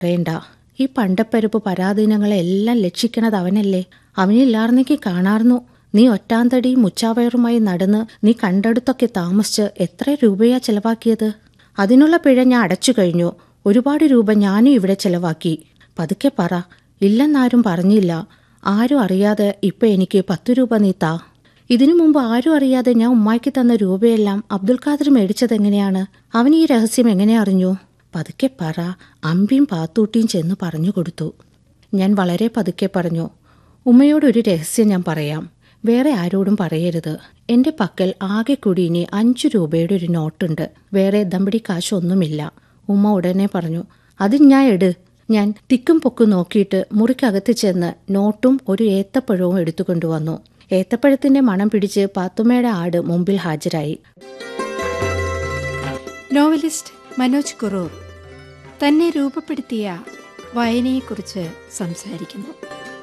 വേണ്ട ഈ പണ്ടപ്പരുപ്പ് പരാധീനങ്ങളെല്ലാം ലക്ഷിക്കണത് അവനല്ലേ അവനില്ലാർന്നെങ്കിൽ കാണാർന്നു നീ ഒറ്റാന്തടി മുച്ചാവയറുമായി നടന്ന് നീ കണ്ടടുത്തൊക്കെ താമസിച്ച് എത്ര രൂപയാ ചെലവാക്കിയത് അതിനുള്ള പിഴ ഞാൻ അടച്ചു കഴിഞ്ഞു ഒരുപാട് രൂപ ഞാനും ഇവിടെ ചെലവാക്കി പതുക്കെ പറ ഇല്ലെന്നാരും പറഞ്ഞില്ല ആരും അറിയാതെ ഇപ്പൊ എനിക്ക് പത്തു രൂപ നീ താ ഇതിനു മുമ്പ് ആരും അറിയാതെ ഞാൻ ഉമ്മായ്ക്ക് തന്ന രൂപയെല്ലാം അബ്ദുൽ ഖാദർ മേടിച്ചതെങ്ങനെയാണ് അവൻ ഈ രഹസ്യം എങ്ങനെ അറിഞ്ഞു പതുക്കെ പറ അമ്പിയും പാത്തൂട്ടിയും ചെന്ന് പറഞ്ഞു കൊടുത്തു ഞാൻ വളരെ പതുക്കെ പറഞ്ഞു ഉമ്മയോടൊരു രഹസ്യം ഞാൻ പറയാം വേറെ ആരോടും പറയരുത് എന്റെ പക്കൽ ആകെ കൂടി ഇനി അഞ്ചു രൂപയുടെ ഒരു നോട്ടുണ്ട് വേറെ ദമ്പടി കാശൊന്നുമില്ല ഉമ്മ ഉടനെ പറഞ്ഞു അത് ഞാൻ എട് ഞാൻ തിക്കും പൊക്കും നോക്കിയിട്ട് മുറിക്കകത്ത് ചെന്ന് നോട്ടും ഒരു ഏത്തപ്പഴവും എടുത്തുകൊണ്ടുവന്നു ഏത്തപ്പഴത്തിന്റെ മണം പിടിച്ച് പാത്തുമ്മയുടെ ആട് മുമ്പിൽ ഹാജരായി നോവലിസ്റ്റ് മനോജ് കുറൂർ തന്നെ രൂപപ്പെടുത്തിയ വായനയെക്കുറിച്ച് സംസാരിക്കുന്നു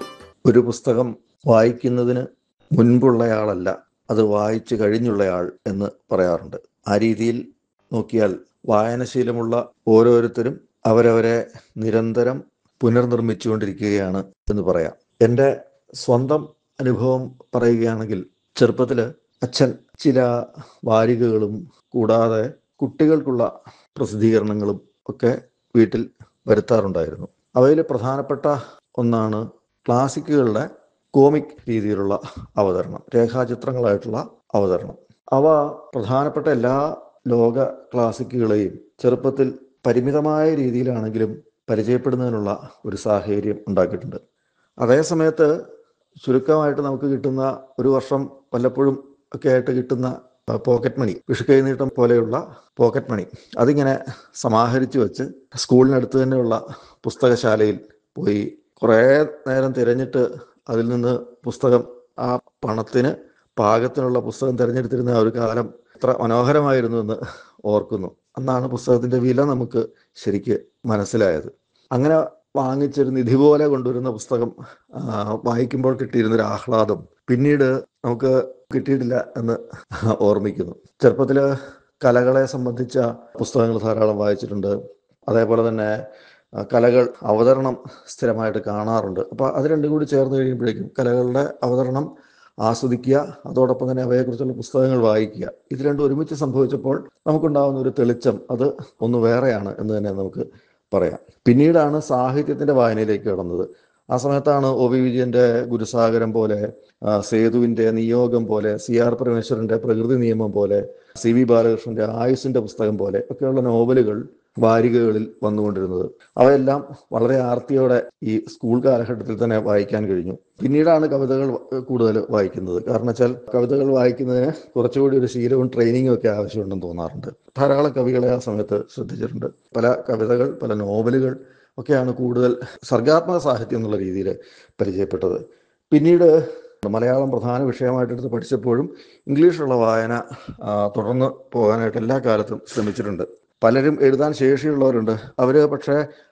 ഒരു പുസ്തകം വായിക്കുന്നതിന് മുൻപുള്ളയാളല്ല അത് വായിച്ചു കഴിഞ്ഞുള്ളയാൾ എന്ന് പറയാറുണ്ട് ആ രീതിയിൽ നോക്കിയാൽ വായനശീലമുള്ള ഓരോരുത്തരും അവരവരെ നിരന്തരം പുനർനിർമ്മിച്ചുകൊണ്ടിരിക്കുകയാണ് എന്ന് പറയാം എൻ്റെ സ്വന്തം അനുഭവം പറയുകയാണെങ്കിൽ ചെറുപ്പത്തിൽ അച്ഛൻ ചില വാരികകളും കൂടാതെ കുട്ടികൾക്കുള്ള പ്രസിദ്ധീകരണങ്ങളും ഒക്കെ വീട്ടിൽ വരുത്താറുണ്ടായിരുന്നു അവയിൽ പ്രധാനപ്പെട്ട ഒന്നാണ് ക്ലാസിക്കുകളുടെ കോമിക് രീതിയിലുള്ള അവതരണം രേഖാചിത്രങ്ങളായിട്ടുള്ള അവതരണം അവ പ്രധാനപ്പെട്ട എല്ലാ ലോക ക്ലാസിക്കുകളെയും ചെറുപ്പത്തിൽ പരിമിതമായ രീതിയിലാണെങ്കിലും പരിചയപ്പെടുന്നതിനുള്ള ഒരു സാഹചര്യം ഉണ്ടാക്കിയിട്ടുണ്ട് അതേ സമയത്ത് ചുരുക്കമായിട്ട് നമുക്ക് കിട്ടുന്ന ഒരു വർഷം വല്ലപ്പോഴും ഒക്കെ ആയിട്ട് കിട്ടുന്ന പോക്കറ്റ് മണി വിഷുക്കൈനീട്ടം പോലെയുള്ള പോക്കറ്റ് മണി അതിങ്ങനെ സമാഹരിച്ചു വെച്ച് സ്കൂളിനടുത്ത് തന്നെയുള്ള പുസ്തകശാലയിൽ പോയി കുറേ നേരം തിരഞ്ഞിട്ട് അതിൽ നിന്ന് പുസ്തകം ആ പണത്തിന് പാകത്തിനുള്ള പുസ്തകം തിരഞ്ഞെടുത്തിരുന്ന ആ ഒരു കാലം എത്ര മനോഹരമായിരുന്നു എന്ന് ഓർക്കുന്നു അന്നാണ് പുസ്തകത്തിന്റെ വില നമുക്ക് ശരിക്ക് മനസ്സിലായത് അങ്ങനെ വാങ്ങിച്ചൊരു നിധി പോലെ കൊണ്ടുവരുന്ന പുസ്തകം വായിക്കുമ്പോൾ കിട്ടിയിരുന്ന ഒരു ആഹ്ലാദം പിന്നീട് നമുക്ക് കിട്ടിയിട്ടില്ല എന്ന് ഓർമ്മിക്കുന്നു ചെറുപ്പത്തിൽ കലകളെ സംബന്ധിച്ച പുസ്തകങ്ങൾ ധാരാളം വായിച്ചിട്ടുണ്ട് അതേപോലെ തന്നെ കലകൾ അവതരണം സ്ഥിരമായിട്ട് കാണാറുണ്ട് അപ്പോൾ അത് രണ്ടും കൂടി ചേർന്ന് കഴിയുമ്പോഴേക്കും കലകളുടെ അവതരണം ആസ്വദിക്കുക അതോടൊപ്പം തന്നെ അവയെക്കുറിച്ചുള്ള പുസ്തകങ്ങൾ വായിക്കുക ഇത് രണ്ടും ഒരുമിച്ച് സംഭവിച്ചപ്പോൾ നമുക്കുണ്ടാകുന്ന ഒരു തെളിച്ചം അത് ഒന്ന് വേറെയാണ് എന്ന് തന്നെ നമുക്ക് പറയാം പിന്നീടാണ് സാഹിത്യത്തിന്റെ വായനയിലേക്ക് കടന്നത് ആ സമയത്താണ് ഒ വി വിജയന്റെ ഗുരുസാഗരം പോലെ സേതുവിന്റെ നിയോഗം പോലെ സി ആർ പരമേശ്വരന്റെ പ്രകൃതി നിയമം പോലെ സി വി ബാലകൃഷ്ണന്റെ ആയുസിന്റെ പുസ്തകം പോലെ ഒക്കെയുള്ള നോവലുകൾ വാരികകളിൽ വന്നുകൊണ്ടിരുന്നത് അവയെല്ലാം വളരെ ആർത്തിയോടെ ഈ സ്കൂൾ കാലഘട്ടത്തിൽ തന്നെ വായിക്കാൻ കഴിഞ്ഞു പിന്നീടാണ് കവിതകൾ കൂടുതൽ വായിക്കുന്നത് കാരണം വെച്ചാൽ കവിതകൾ വായിക്കുന്നതിന് കുറച്ചുകൂടി ഒരു ശീലവും ട്രെയിനിങ്ങും ഒക്കെ ആവശ്യമുണ്ടെന്ന് തോന്നാറുണ്ട് ധാരാളം കവികളെ ആ സമയത്ത് ശ്രദ്ധിച്ചിട്ടുണ്ട് പല കവിതകൾ പല നോവലുകൾ ഒക്കെയാണ് കൂടുതൽ സർഗാത്മക സാഹിത്യം എന്നുള്ള രീതിയിൽ പരിചയപ്പെട്ടത് പിന്നീട് മലയാളം പ്രധാന വിഷയമായിട്ടെടുത്ത് പഠിച്ചപ്പോഴും ഇംഗ്ലീഷിലുള്ള വായന തുടർന്ന് പോകാനായിട്ട് എല്ലാ കാലത്തും ശ്രമിച്ചിട്ടുണ്ട് പലരും എഴുതാൻ ശേഷിയുള്ളവരുണ്ട് അവർ പക്ഷേ